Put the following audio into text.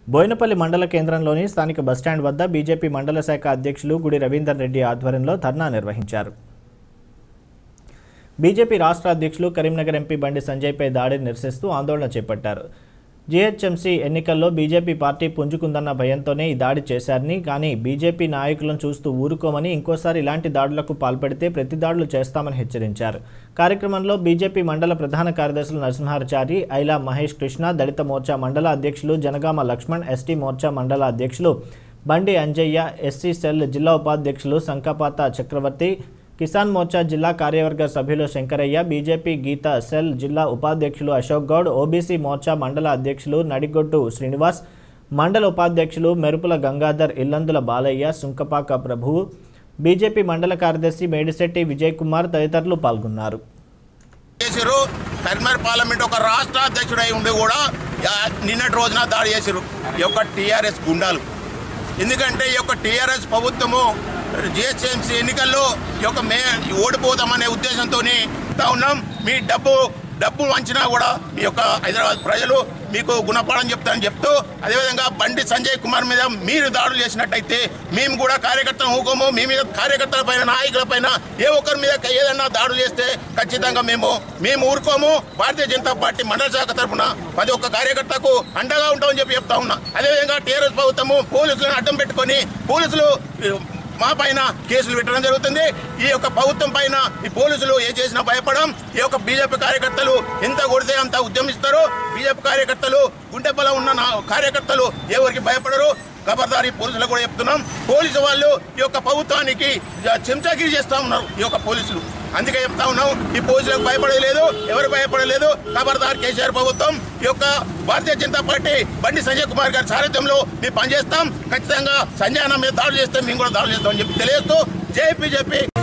బోయినపల్లి మండల కేంద్రంలోని స్థానిక బస్టాండ్ వద్ద బీజేపీ మండల శాఖ అధ్యక్షులు గుడి రవీందర్ రెడ్డి ఆధ్వర్యంలో ధర్నా నిర్వహించారు బీజేపీ రాష్ట్ర అధ్యక్షులు కరీంనగర్ ఎంపీ బండి సంజయ్పై దాడిని నిరసిస్తూ ఆందోళన చేపట్టారు జీహెచ్ఎంసీ ఎన్నికల్లో బీజేపీ పార్టీ పుంజుకుందన్న భయంతోనే ఈ దాడి చేశారని కానీ బీజేపీ నాయకులను చూస్తూ ఊరుకోమని ఇంకోసారి ఇలాంటి దాడులకు పాల్పడితే ప్రతి దాడులు చేస్తామని హెచ్చరించారు కార్యక్రమంలో బీజేపీ మండల ప్రధాన కార్యదర్శులు నరసింహాచారి ఐలా మహేష్ కృష్ణ దళిత మోర్చా మండల అధ్యక్షులు జనగామ లక్ష్మణ్ ఎస్టీ మోర్చా మండల అధ్యక్షులు బండి అంజయ్య ఎస్సీ సెల్ జిల్లా ఉపాధ్యక్షులు సంకపాత చక్రవర్తి కిసాన్ మోర్చా జిల్లా కార్యవర్గ సభ్యులు శంకరయ్య బీజేపీ గీత సెల్ జిల్లా ఉపాధ్యక్షులు అశోక్ గౌడ్ ఓబీసీ మోర్చా మండల అధ్యక్షులు నడిగొట్టు శ్రీనివాస్ మండల ఉపాధ్యక్షులు మెరుపుల గంగాధర్ ఇల్లందుల బాలయ్య సుంకపాక ప్రభువు బీజేపీ మండల కార్యదర్శి మేడిశెట్టి విజయ్ కుమార్ తదితరులు పాల్గొన్నారు చేసిర్రు కరీంనగర్ పార్లమెంట్ ఒక రాష్ట్ర అధ్యక్షుడై ఉండి కూడా ఆ, నిన్నటి రోజున దాడి చేసిర్రు ఈ యొక్క టీఆర్ఎస్ గుండాలు ఎందుకంటే ఈ యొక్క టీఆర్ఎస్ ప్రభుత్వము జిహెచ్ఎంసీ ఎన్నికల్లో ఈ యొక్క మే ఓడిపోతామనే ఉద్దేశంతో ఉన్నాం మీ డబ్బు డబ్బు వంచినా కూడా మీ యొక్క హైదరాబాద్ ప్రజలు మీకు గుణపాఠం చెప్తారని చెప్తూ అదేవిధంగా బండి సంజయ్ కుమార్ మీద మీరు దాడులు చేసినట్టయితే మేము కూడా కార్యకర్తలు ఊకోము మీ మీద కార్యకర్తల పైన నాయకుల పైన ఏ ఒక్కరి మీద ఏదైనా దాడులు చేస్తే ఖచ్చితంగా మేము మేము ఊరుకోము భారతీయ జనతా పార్టీ మండల శాఖ తరఫున ప్రతి ఒక్క కార్యకర్తకు అండగా ఉంటామని చెప్పి చెప్తా ఉన్నా అదేవిధంగా టీఆర్ఎస్ ప్రభుత్వము పోలీసులను అడ్డం పెట్టుకొని పోలీసులు మా పైన కేసులు పెట్టడం జరుగుతుంది ఈ యొక్క ప్రభుత్వం పైన ఈ పోలీసులు ఏ చేసినా భయపడం ఈ యొక్క బీజేపీ కార్యకర్తలు ఎంత కొడితే అంత ఉద్యమిస్తారు బీజేపీ కార్యకర్తలు గుండె బలం ఉన్న నా కార్యకర్తలు ఎవరికి భయపడరు ఖబర్దారి పోలీసులు కూడా చెప్తున్నాం పోలీసు వాళ్ళు ఈ యొక్క ప్రభుత్వానికి చెంచాగిరి చేస్తా ఉన్నారు ఈ యొక్క పోలీసులు అందుకే చెప్తా ఉన్నాం ఈ పోలీసులకు భయపడలేదు ఎవరు భయపడలేదు ఖబర్దార్ కేసీఆర్ ప్రభుత్వం ఈ యొక్క భారతీయ జనతా పార్టీ బండి సంజయ్ కుమార్ గారి సారథ్యంలో మేము పనిచేస్తాం ఖచ్చితంగా సంజయ్ అన్న మీద దాడులు చేస్తే మేము కూడా దాడులు చేస్తామని చెప్పి తెలియజేస్తూ జై బీజేపీ